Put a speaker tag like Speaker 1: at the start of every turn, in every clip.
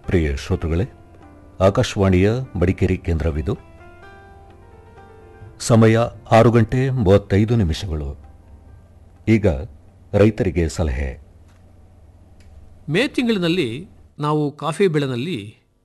Speaker 1: ಪ್ರಿಯ ಶ್ರೋತೃಗಳೇ ಆಕಾಶವಾಣಿಯ ಮಡಿಕೇರಿ ಕೇಂದ್ರವಿದು ಸಮಯ ಆರು ಗಂಟೆ ಮೂವತ್ತೈದು ನಿಮಿಷಗಳು ಈಗ ರೈತರಿಗೆ ಸಲಹೆ
Speaker 2: ಮೇ ತಿಂಗಳಿನಲ್ಲಿ ನಾವು ಕಾಫಿ ಬೆಳೆನಲ್ಲಿ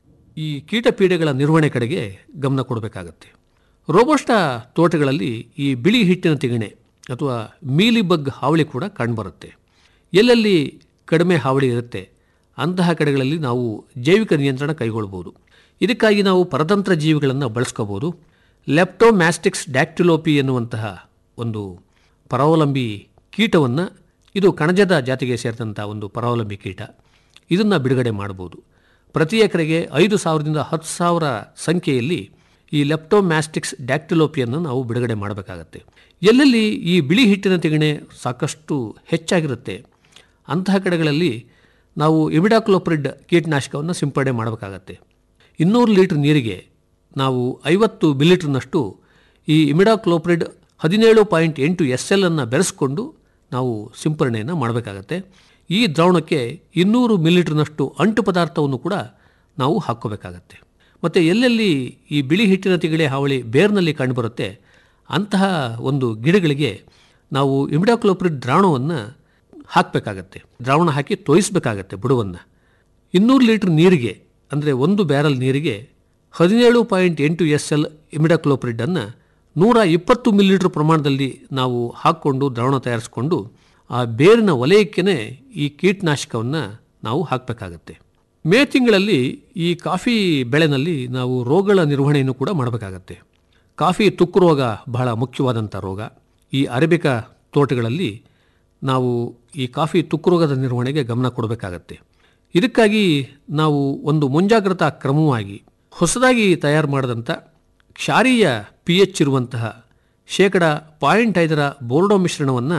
Speaker 2: ಈ ಕೀಟಪೀಡೆಗಳ ನಿರ್ವಹಣೆ ಕಡೆಗೆ ಗಮನ ಕೊಡಬೇಕಾಗತ್ತೆ ರೋಬೋಸ್ಟಾ ತೋಟಗಳಲ್ಲಿ ಈ ಬಿಳಿ ಹಿಟ್ಟಿನ ತಿಗಣೆ ಅಥವಾ ಮೀಲಿಬಗ್ ಹಾವಳಿ ಕೂಡ ಕಂಡುಬರುತ್ತೆ ಎಲ್ಲೆಲ್ಲಿ ಕಡಿಮೆ ಹಾವಳಿ ಇರುತ್ತೆ ಅಂತಹ ಕಡೆಗಳಲ್ಲಿ ನಾವು ಜೈವಿಕ ನಿಯಂತ್ರಣ ಕೈಗೊಳ್ಬೋದು ಇದಕ್ಕಾಗಿ ನಾವು ಪರತಂತ್ರ ಜೀವಿಗಳನ್ನು ಬಳಸ್ಕೋಬೋದು ಲೆಪ್ಟೋಮ್ಯಾಸ್ಟಿಕ್ಸ್ ಡ್ಯಾಕ್ಟಿಲೋಪಿ ಎನ್ನುವಂತಹ ಒಂದು ಪರಾವಲಂಬಿ ಕೀಟವನ್ನು ಇದು ಕಣಜದ ಜಾತಿಗೆ ಸೇರಿದಂಥ ಒಂದು ಪರಾವಲಂಬಿ ಕೀಟ ಇದನ್ನು ಬಿಡುಗಡೆ ಮಾಡ್ಬೋದು ಪ್ರತಿ ಎಕರೆಗೆ ಐದು ಸಾವಿರದಿಂದ ಹತ್ತು ಸಾವಿರ ಸಂಖ್ಯೆಯಲ್ಲಿ ಈ ಲೆಪ್ಟೋಮ್ಯಾಸ್ಟಿಕ್ಸ್ ಡ್ಯಾಕ್ಟಿಲೋಪಿಯನ್ನು ನಾವು ಬಿಡುಗಡೆ ಮಾಡಬೇಕಾಗತ್ತೆ ಎಲ್ಲೆಲ್ಲಿ ಈ ಬಿಳಿ ಹಿಟ್ಟಿನ ತಿಗಣೆ ಸಾಕಷ್ಟು ಹೆಚ್ಚಾಗಿರುತ್ತೆ ಅಂತಹ ಕಡೆಗಳಲ್ಲಿ ನಾವು ಇಮಿಡಾಕ್ಲೋಪ್ರಿಡ್ ಕೀಟನಾಶಕವನ್ನು ಸಿಂಪಡಣೆ ಮಾಡಬೇಕಾಗತ್ತೆ ಇನ್ನೂರು ಲೀಟ್ರ್ ನೀರಿಗೆ ನಾವು ಐವತ್ತು ಮಿಲಿಟ್ರ್ನಷ್ಟು ಈ ಇಮಿಡಾಕ್ಲೋಪ್ರಿಡ್ ಹದಿನೇಳು ಪಾಯಿಂಟ್ ಎಂಟು ಎಸ್ ಎಲ್ ಅನ್ನು ಬೆರೆಸ್ಕೊಂಡು ನಾವು ಸಿಂಪರಣೆಯನ್ನು ಮಾಡಬೇಕಾಗತ್ತೆ ಈ ದ್ರಾವಣಕ್ಕೆ ಇನ್ನೂರು ಮಿಲಿಟ್ರ್ನಷ್ಟು ಅಂಟು ಪದಾರ್ಥವನ್ನು ಕೂಡ ನಾವು ಹಾಕ್ಕೋಬೇಕಾಗತ್ತೆ ಮತ್ತು ಎಲ್ಲೆಲ್ಲಿ ಈ ಬಿಳಿ ಹಿಟ್ಟಿನ ತಿಗಳೆ ಹಾವಳಿ ಬೇರ್ನಲ್ಲಿ ಕಂಡುಬರುತ್ತೆ ಅಂತಹ ಒಂದು ಗಿಡಗಳಿಗೆ ನಾವು ಇಮಿಡಾಕ್ಲೋಪ್ರಿಡ್ ದ್ರಾವಣವನ್ನು ಹಾಕಬೇಕಾಗತ್ತೆ ದ್ರಾವಣ ಹಾಕಿ ತೋಯಿಸಬೇಕಾಗತ್ತೆ ಬುಡವನ್ನು ಇನ್ನೂರು ಲೀಟ್ರ್ ನೀರಿಗೆ ಅಂದರೆ ಒಂದು ಬ್ಯಾರಲ್ ನೀರಿಗೆ ಹದಿನೇಳು ಪಾಯಿಂಟ್ ಎಂಟು ಎಸ್ ಎಲ್ ಇಮಿಡಾಕ್ಲೋಪ್ರಿಡನ್ನು ನೂರ ಇಪ್ಪತ್ತು ಮಿಲಿಲೀಟ್ರ್ ಪ್ರಮಾಣದಲ್ಲಿ ನಾವು ಹಾಕ್ಕೊಂಡು ದ್ರಾವಣ ತಯಾರಿಸಿಕೊಂಡು ಆ ಬೇರಿನ ವಲಯಕ್ಕೇ ಈ ಕೀಟನಾಶಕವನ್ನು ನಾವು ಹಾಕಬೇಕಾಗತ್ತೆ ಮೇ ತಿಂಗಳಲ್ಲಿ ಈ ಕಾಫಿ ಬೆಳೆನಲ್ಲಿ ನಾವು ರೋಗಗಳ ನಿರ್ವಹಣೆಯನ್ನು ಕೂಡ ಮಾಡಬೇಕಾಗತ್ತೆ ಕಾಫಿ ತುಕ್ಕು ರೋಗ ಬಹಳ ಮುಖ್ಯವಾದಂಥ ರೋಗ ಈ ಅರೇಬಿಕಾ ತೋಟಗಳಲ್ಲಿ ನಾವು ಈ ಕಾಫಿ ತುಕ್ಕು ರೋಗದ ನಿರ್ವಹಣೆಗೆ ಗಮನ ಕೊಡಬೇಕಾಗತ್ತೆ ಇದಕ್ಕಾಗಿ ನಾವು ಒಂದು ಮುಂಜಾಗ್ರತಾ ಕ್ರಮವಾಗಿ ಹೊಸದಾಗಿ ತಯಾರು ಮಾಡಿದಂಥ ಕ್ಷಾರೀಯ ಪಿ ಎಚ್ ಇರುವಂತಹ ಶೇಕಡ ಪಾಯಿಂಟ್ ಐದರ ಬೋರ್ಡೋ ಮಿಶ್ರಣವನ್ನು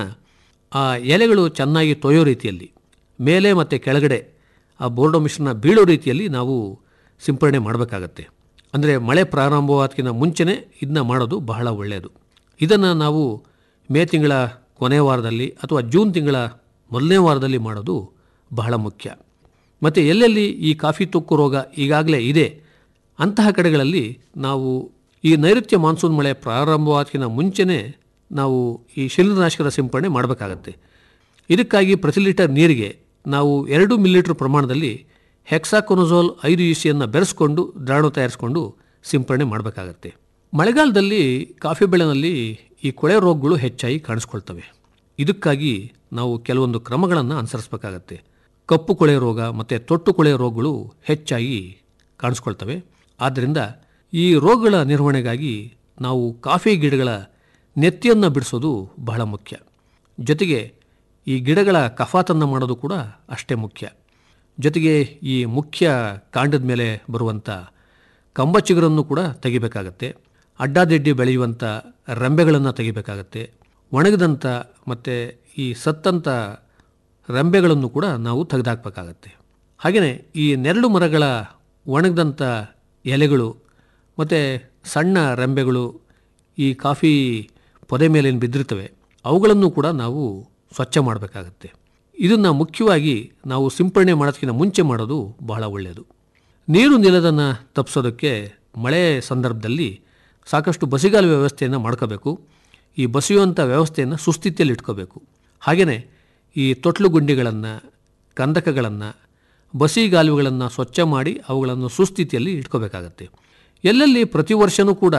Speaker 2: ಆ ಎಲೆಗಳು ಚೆನ್ನಾಗಿ ತೊಯೋ ರೀತಿಯಲ್ಲಿ ಮೇಲೆ ಮತ್ತು ಕೆಳಗಡೆ ಆ ಬೋರ್ಡೋ ಮಿಶ್ರಣ ಬೀಳೋ ರೀತಿಯಲ್ಲಿ ನಾವು ಸಿಂಪರಣೆ ಮಾಡಬೇಕಾಗತ್ತೆ ಅಂದರೆ ಮಳೆ ಪ್ರಾರಂಭವಾದಕ್ಕಿಂತ ಮುಂಚೆನೇ ಇದನ್ನ ಮಾಡೋದು ಬಹಳ ಒಳ್ಳೆಯದು ಇದನ್ನು ನಾವು ಮೇ ತಿಂಗಳ ಕೊನೆಯ ವಾರದಲ್ಲಿ ಅಥವಾ ಜೂನ್ ತಿಂಗಳ ಮೊದಲನೇ ವಾರದಲ್ಲಿ ಮಾಡೋದು ಬಹಳ ಮುಖ್ಯ ಮತ್ತು ಎಲ್ಲೆಲ್ಲಿ ಈ ಕಾಫಿ ತುಕ್ಕು ರೋಗ ಈಗಾಗಲೇ ಇದೆ ಅಂತಹ ಕಡೆಗಳಲ್ಲಿ ನಾವು ಈ ನೈಋತ್ಯ ಮಾನ್ಸೂನ್ ಮಳೆ ಪ್ರಾರಂಭವಾದಕ್ಕಿಂತ ಮುಂಚೆನೇ ನಾವು ಈ ಶಿಲೀಂಧ್ರನಾಶಕದ ಸಿಂಪಡಣೆ ಮಾಡಬೇಕಾಗತ್ತೆ ಇದಕ್ಕಾಗಿ ಪ್ರತಿ ಲೀಟರ್ ನೀರಿಗೆ ನಾವು ಎರಡು ಮಿಲಿಲೀಟ್ರ್ ಪ್ರಮಾಣದಲ್ಲಿ ಹೆಕ್ಸಾಕೊನೋಝೋಲ್ ಐದು ಇಸಿಯನ್ನು ಬೆರೆಸ್ಕೊಂಡು ದ್ರಾವಣ ತಯಾರಿಸಿಕೊಂಡು ಸಿಂಪಡಣೆ ಮಾಡಬೇಕಾಗತ್ತೆ ಮಳೆಗಾಲದಲ್ಲಿ ಕಾಫಿ ಬೆಳೆನಲ್ಲಿ ಈ ಕೊಳೆ ರೋಗಗಳು ಹೆಚ್ಚಾಗಿ ಕಾಣಿಸ್ಕೊಳ್ತವೆ ಇದಕ್ಕಾಗಿ ನಾವು ಕೆಲವೊಂದು ಕ್ರಮಗಳನ್ನು ಅನುಸರಿಸಬೇಕಾಗತ್ತೆ ಕಪ್ಪು ಕೊಳೆ ರೋಗ ಮತ್ತು ತೊಟ್ಟು ಕೊಳೆ ರೋಗಗಳು ಹೆಚ್ಚಾಗಿ ಕಾಣಿಸ್ಕೊಳ್ತವೆ ಆದ್ದರಿಂದ ಈ ರೋಗಗಳ ನಿರ್ವಹಣೆಗಾಗಿ ನಾವು ಕಾಫಿ ಗಿಡಗಳ ನೆತ್ತಿಯನ್ನು ಬಿಡಿಸೋದು ಬಹಳ ಮುಖ್ಯ ಜೊತೆಗೆ ಈ ಗಿಡಗಳ ಕಫಾತನ್ನು ಮಾಡೋದು ಕೂಡ ಅಷ್ಟೇ ಮುಖ್ಯ ಜೊತೆಗೆ ಈ ಮುಖ್ಯ ಕಾಂಡದ ಮೇಲೆ ಬರುವಂಥ ಕಂಬ ಚಿಗುರನ್ನು ಕೂಡ ತೆಗಿಬೇಕಾಗತ್ತೆ ಅಡ್ಡಾದಿಡ್ಡಿ ಬೆಳೆಯುವಂಥ ರೆಂಬೆಗಳನ್ನು ತೆಗಿಬೇಕಾಗತ್ತೆ ಒಣಗಿದಂಥ ಮತ್ತು ಈ ಸತ್ತಂಥ ರೆಂಬೆಗಳನ್ನು ಕೂಡ ನಾವು ತೆಗೆದುಹಾಕಬೇಕಾಗತ್ತೆ ಹಾಗೆಯೇ ಈ ನೆರಳು ಮರಗಳ ಒಣಗಿದಂಥ ಎಲೆಗಳು ಮತ್ತು ಸಣ್ಣ ರೆಂಬೆಗಳು ಈ ಕಾಫಿ ಪೊದೆ ಮೇಲೇನು ಬಿದ್ದಿರ್ತವೆ ಅವುಗಳನ್ನು ಕೂಡ ನಾವು ಸ್ವಚ್ಛ ಮಾಡಬೇಕಾಗತ್ತೆ ಇದನ್ನು ಮುಖ್ಯವಾಗಿ ನಾವು ಸಿಂಪಡಣೆ ಮಾಡೋದಕ್ಕಿಂತ ಮುಂಚೆ ಮಾಡೋದು ಬಹಳ ಒಳ್ಳೆಯದು ನೀರು ನಿಲ್ಲದನ್ನು ತಪ್ಪಿಸೋದಕ್ಕೆ ಮಳೆ ಸಂದರ್ಭದಲ್ಲಿ ಸಾಕಷ್ಟು ಬಸಿಗಾಲ ವ್ಯವಸ್ಥೆಯನ್ನು ಮಾಡ್ಕೋಬೇಕು ಈ ಬಸಿಯುವಂಥ ವ್ಯವಸ್ಥೆಯನ್ನು ಸುಸ್ಥಿತಿಯಲ್ಲಿ ಇಟ್ಕೋಬೇಕು ಹಾಗೆಯೇ ಈ ತೊಟ್ಲು ಗುಂಡಿಗಳನ್ನು ಕಂದಕಗಳನ್ನು ಬಸಿಗಾಲುವೆಗಳನ್ನು ಸ್ವಚ್ಛ ಮಾಡಿ ಅವುಗಳನ್ನು ಸುಸ್ಥಿತಿಯಲ್ಲಿ ಇಟ್ಕೋಬೇಕಾಗತ್ತೆ ಎಲ್ಲೆಲ್ಲಿ ಪ್ರತಿ ವರ್ಷವೂ ಕೂಡ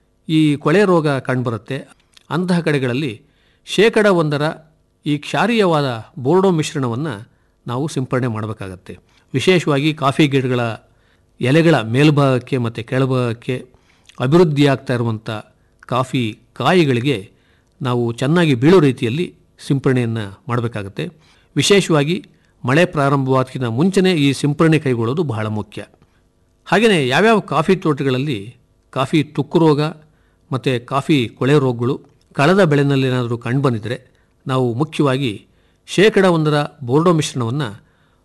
Speaker 2: ಈ ಕೊಳೆ ರೋಗ ಕಂಡುಬರುತ್ತೆ ಅಂತಹ ಕಡೆಗಳಲ್ಲಿ ಶೇಕಡ ಒಂದರ ಈ ಕ್ಷಾರೀಯವಾದ ಬೋರ್ಡೋ ಮಿಶ್ರಣವನ್ನು ನಾವು ಸಿಂಪಡಣೆ ಮಾಡಬೇಕಾಗತ್ತೆ ವಿಶೇಷವಾಗಿ ಕಾಫಿ ಗಿಡಗಳ ಎಲೆಗಳ ಮೇಲ್ಭಾಗಕ್ಕೆ ಮತ್ತು ಕೆಳಭಾಗಕ್ಕೆ ಅಭಿವೃದ್ಧಿ ಆಗ್ತಾ ಇರುವಂಥ ಕಾಫಿ ಕಾಯಿಗಳಿಗೆ ನಾವು ಚೆನ್ನಾಗಿ ಬೀಳೋ ರೀತಿಯಲ್ಲಿ ಸಿಂಪರಣೆಯನ್ನು ಮಾಡಬೇಕಾಗತ್ತೆ ವಿಶೇಷವಾಗಿ ಮಳೆ ಪ್ರಾರಂಭವಾದಕ್ಕಿಂತ ಮುಂಚೆನೇ ಈ ಸಿಂಪರಣೆ ಕೈಗೊಳ್ಳೋದು ಬಹಳ ಮುಖ್ಯ ಹಾಗೆಯೇ ಯಾವ್ಯಾವ ಕಾಫಿ ತೋಟಗಳಲ್ಲಿ ಕಾಫಿ ತುಕ್ಕು ರೋಗ ಮತ್ತು ಕಾಫಿ ಕೊಳೆ ರೋಗಗಳು ಕಳೆದ ಬೆಳೆನಲ್ಲೇನಾದರೂ ಕಂಡುಬಂದಿದ್ದರೆ ನಾವು ಮುಖ್ಯವಾಗಿ ಶೇಕಡ ಒಂದರ ಬೋರ್ಡೋ ಮಿಶ್ರಣವನ್ನು